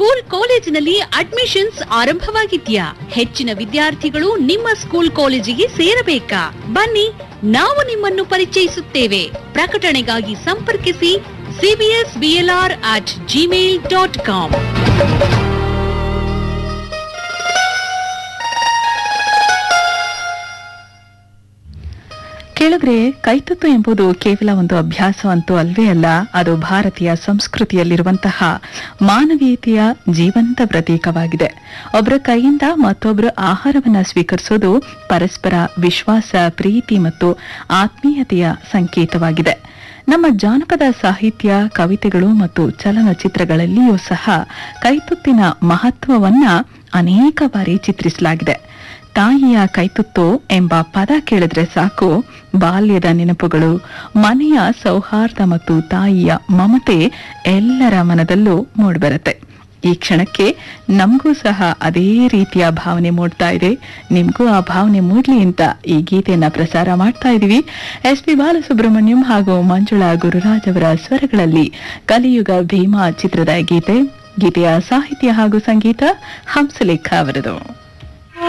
school ಕಾಲೇಜಿನಲ್ಲಿ admissions ಆರಂಭವಾಗಿದ್ಯಾ ಹೆಚ್ಚಿನ ವಿದ್ಯಾರ್ಥಿಗಳು ನಿಮ್ಮ ಸ್ಕೂಲ್ ಕಾಲೇಜಿಗೆ ಸೇರಬೇಕಾ ಬನ್ನಿ ನಾವು ನಿಮ್ಮನ್ನು ಪರಿಚಯಿಸುತ್ತೇವೆ ಪ್ರಕಟಣೆಗಾಗಿ ಸಂಪರ್ಕಿಸಿ CBS BLR at Gmail dot com ಕೇಳಿದ್ರೆ ಕೈತುತ್ತು ಎಂಬುದು ಕೇವಲ ಒಂದು ಅಭ್ಯಾಸ ಅಂತೂ ಅಲ್ವೇ ಅಲ್ಲ ಅದು ಭಾರತೀಯ ಸಂಸ್ಕೃತಿಯಲ್ಲಿರುವಂತಹ ಮಾನವೀಯತೆಯ ಜೀವಂತ ಪ್ರತೀಕವಾಗಿದೆ ಒಬ್ಬರ ಕೈಯಿಂದ ಮತ್ತೊಬ್ಬರು ಆಹಾರವನ್ನ ಸ್ವೀಕರಿಸೋದು ಪರಸ್ಪರ ವಿಶ್ವಾಸ ಪ್ರೀತಿ ಮತ್ತು ಆತ್ಮೀಯತೆಯ ಸಂಕೇತವಾಗಿದೆ ನಮ್ಮ ಜಾನಪದ ಸಾಹಿತ್ಯ ಕವಿತೆಗಳು ಮತ್ತು ಚಲನಚಿತ್ರಗಳಲ್ಲಿಯೂ ಸಹ ಕೈತುತ್ತಿನ ಮಹತ್ವವನ್ನ ಅನೇಕ ಬಾರಿ ಚಿತ್ರಿಸಲಾಗಿದೆ ತಾಯಿಯ ಕೈತುತ್ತು ಎಂಬ ಪದ ಕೇಳಿದ್ರೆ ಸಾಕು ಬಾಲ್ಯದ ನೆನಪುಗಳು ಮನೆಯ ಸೌಹಾರ್ದ ಮತ್ತು ತಾಯಿಯ ಮಮತೆ ಎಲ್ಲರ ಮನದಲ್ಲೂ ಮೂಡಿಬರುತ್ತೆ ಈ ಕ್ಷಣಕ್ಕೆ ನಮಗೂ ಸಹ ಅದೇ ರೀತಿಯ ಭಾವನೆ ಮೂಡ್ತಾ ಇದೆ ನಿಮ್ಗೂ ಆ ಭಾವನೆ ಮೂಡ್ಲಿ ಅಂತ ಈ ಗೀತೆಯನ್ನ ಪ್ರಸಾರ ಮಾಡ್ತಾ ಇದೀವಿ ಎಸ್ ಪಿ ಬಾಲಸುಬ್ರಹ್ಮಣ್ಯಂ ಹಾಗೂ ಮಂಜುಳಾ ಗುರುರಾಜ್ ಅವರ ಸ್ವರಗಳಲ್ಲಿ ಕಲಿಯುಗ ಭೀಮಾ ಚಿತ್ರದ ಗೀತೆ ಗೀತೆಯ ಸಾಹಿತ್ಯ ಹಾಗೂ ಸಂಗೀತ ಹಂಸಲೇಖ ಅವರದು